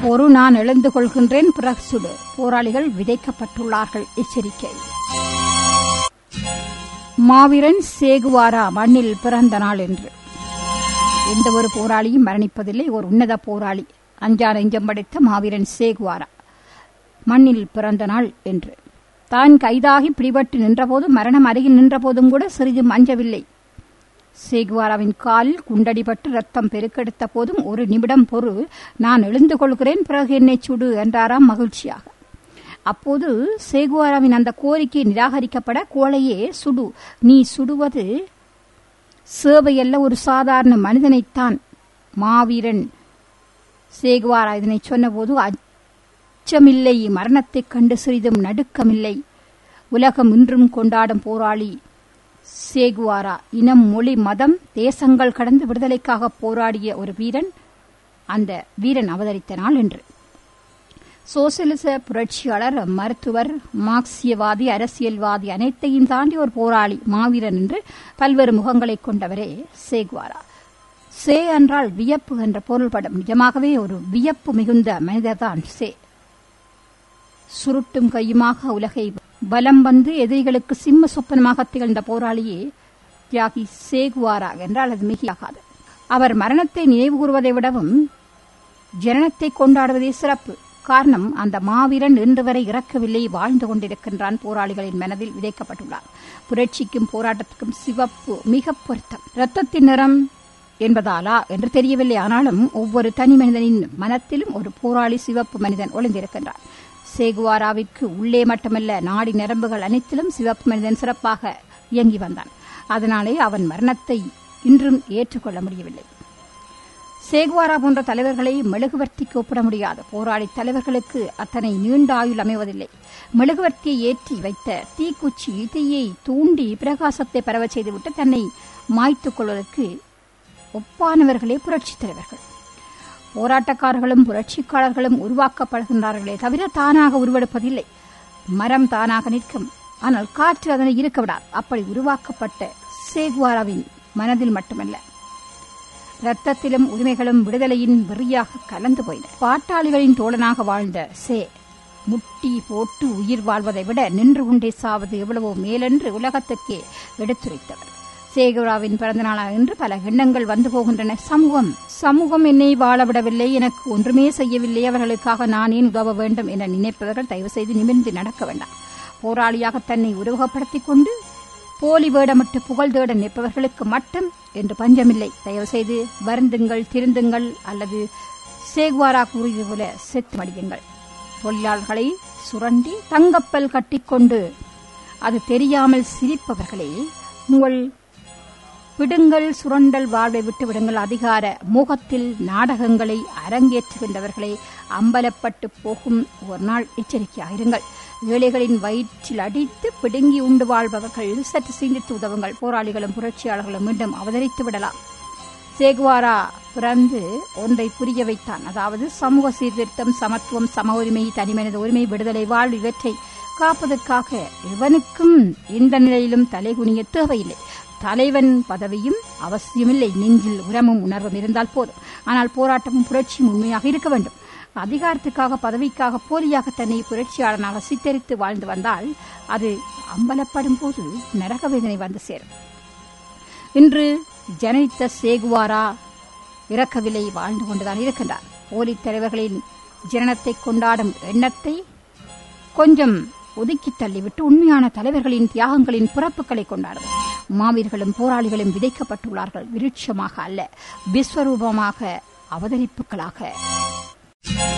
ஒரு நான் எழுந்து கொள்கின்றேன் பிறகு சுடு போராளிகள் விதைக்கப்பட்டுள்ளார்கள் எச்சரிக்கை மாவீரன் சேகுவாரா மண்ணில் பிறந்த நாள் என்று எந்த ஒரு போராளியும் மரணிப்பதில்லை ஒரு உன்னத போராளி அஞ்சா நெஞ்சம் படைத்த மாவீரன் சேகுவாரா மண்ணில் பிறந்த நாள் என்று தான் கைதாகி பிடிபட்டு நின்றபோதும் மரணம் அருகில் நின்றபோதும் கூட சிறிதும் அஞ்சவில்லை சேகுவாராவின் காலில் குண்டடிபட்டு ரத்தம் பெருக்கெடுத்த போதும் ஒரு நிமிடம் பொறு நான் எழுந்து கொள்கிறேன் பிறகு என்னை சுடு என்றாராம் மகிழ்ச்சியாக அப்போது சேகுவாராவின் அந்த கோரிக்கை நிராகரிக்கப்பட கோழையே சுடு நீ சுடுவது சேவையல்ல ஒரு சாதாரண மனிதனைத்தான் மாவீரன் சேகுவாரா இதனை சொன்னபோது அச்சமில்லை மரணத்தைக் கண்டு சிறிதும் நடுக்கமில்லை உலகம் இன்றும் கொண்டாடும் போராளி சேகுவாரா இனம் மொழி மதம் தேசங்கள் கடந்து விடுதலைக்காக போராடிய ஒரு வீரன் அந்த வீரன் அவதரித்த நாள் என்று சோசியலிச புரட்சியாளர் மருத்துவர் மார்க்சியவாதி அரசியல்வாதி அனைத்தையும் தாண்டி ஒரு போராளி மாவீரன் என்று பல்வேறு முகங்களை கொண்டவரே சேகுவாரா சே என்றால் வியப்பு என்ற பொருள்படும் நிஜமாகவே ஒரு வியப்பு மிகுந்த மனிதர்தான் சே சுருட்டும் கையுமாக உலகை பலம் வந்து எதிரிகளுக்கு சிம்ம சொப்பனமாக திகழ்ந்த போராளியே தியாகி சேகுவாரா என்றால் அது மிகையாகாது அவர் மரணத்தை நினைவு கூறுவதை விடவும் ஜனனத்தை கொண்டாடுவதே சிறப்பு காரணம் அந்த மாவீரன் இன்று வரை இறக்கவில்லை வாழ்ந்து கொண்டிருக்கின்றான் போராளிகளின் மனதில் விதைக்கப்பட்டுள்ளார் புரட்சிக்கும் போராட்டத்துக்கும் சிவப்பு மிக பொருத்தம் இரத்தத்தின் நிறம் என்பதாலா என்று தெரியவில்லை ஆனாலும் ஒவ்வொரு தனி மனிதனின் மனத்திலும் ஒரு போராளி சிவப்பு மனிதன் ஒளிந்திருக்கின்றான் சேகுவாராவிற்கு உள்ளே மட்டுமல்ல நாடி நரம்புகள் அனைத்திலும் சிவப்பு மனிதன் சிறப்பாக இயங்கி வந்தான் அதனாலே அவன் மரணத்தை இன்றும் ஏற்றுக்கொள்ள முடியவில்லை சேகுவாரா போன்ற தலைவர்களை மெழுகுவர்த்திக்கு ஒப்பிட முடியாது போராளி தலைவர்களுக்கு அத்தனை நீண்ட ஆயுள் அமைவதில்லை மெழுகுவர்த்தியை ஏற்றி வைத்த தீக்குச்சி தீயை தூண்டி பிரகாசத்தை பரவச் செய்துவிட்டு தன்னை மாய்த்துக் கொள்வதற்கு ஒப்பானவர்களே புரட்சித் தலைவர்கள் போராட்டக்காரர்களும் புரட்சிக்காரர்களும் உருவாக்கப்படுகின்றார்களே தவிர தானாக உருவெடுப்பதில்லை மரம் தானாக நிற்கும் ஆனால் காற்று அதனை இருக்க விடாது அப்படி உருவாக்கப்பட்ட சேகுவாராவின் மனதில் மட்டுமல்ல ரத்தத்திலும் உரிமைகளும் விடுதலையின் வெறியாக கலந்து போயின பாட்டாளிகளின் தோழனாக வாழ்ந்த சே முட்டி போட்டு உயிர் வாழ்வதை விட நின்று கொண்டே சாவது எவ்வளவோ மேலென்று உலகத்துக்கே எடுத்துரைத்தவர் சேகுராவின் பிறந்த நாளாக இன்று பல எண்ணங்கள் வந்து போகின்றன சமூகம் சமூகம் என்னை வாழவிடவில்லை எனக்கு ஒன்றுமே செய்யவில்லை அவர்களுக்காக நான் ஏன் உதவ வேண்டும் என நினைப்பவர்கள் தயவு செய்து நிமிர்ந்து நடக்க வேண்டாம் போராளியாக தன்னை உருவகப்படுத்திக் கொண்டு போலி வேடமிட்டு புகழ் தேட நிற்பவர்களுக்கு மட்டும் என்று பஞ்சமில்லை தயவு செய்து வருந்துங்கள் திருந்துங்கள் அல்லது சேகுவாரா கூறியது போல செத்து மடியுங்கள் தொழிலாளர்களை சுரண்டி தங்கப்பல் கட்டிக்கொண்டு அது தெரியாமல் சிரிப்பவர்களே உங்கள் விடுங்கள் சுரண்டல் வாழ்வை விட்டு விடுங்கள் அதிகார மோகத்தில் நாடகங்களை அரங்கேற்றுகின்றவர்களை அம்பலப்பட்டு போகும் ஒரு நாள் எச்சரிக்கையாயிருங்கள் ஏழைகளின் வயிற்றில் அடித்து பிடுங்கி உண்டு வாழ்பவர்கள் சற்று சிந்தித்து உதவுங்கள் போராளிகளும் புரட்சியாளர்களும் மீண்டும் அவதரித்து விடலாம் சேகுவாரா பிறந்து ஒன்றை புரிய வைத்தான் அதாவது சமூக சீர்திருத்தம் சமத்துவம் சம உரிமை தனிமனித உரிமை விடுதலை வாழ்வு இவற்றை காப்பதற்காக எவனுக்கும் எந்த நிலையிலும் தலைகுனிய தேவையில்லை தலைவன் பதவியும் அவசியமில்லை நெஞ்சில் உரமும் உணர்வும் இருந்தால் போதும் ஆனால் போராட்டமும் புரட்சியும் உண்மையாக இருக்க வேண்டும் அதிகாரத்துக்காக பதவிக்காக போலியாக தன்னை புரட்சியாளனாக சித்தரித்து வாழ்ந்து வந்தால் அது அம்பலப்படும் போது நரக வேதனை வந்து சேரும் இன்று ஜனனித்த சேகுவாரா இறக்கவில்லை வாழ்ந்து கொண்டுதான் இருக்கின்றார் போலி தலைவர்களின் ஜனனத்தை கொண்டாடும் எண்ணத்தை கொஞ்சம் ஒதுக்கி தள்ளிவிட்டு உண்மையான தலைவர்களின் தியாகங்களின் பிறப்புகளை கொண்டாடும் மாவீர்களும் போராளிகளும் விதைக்கப்பட்டுள்ளார்கள் விருட்சமாக அல்ல விஸ்வரூபமாக அவதரிப்புகளாக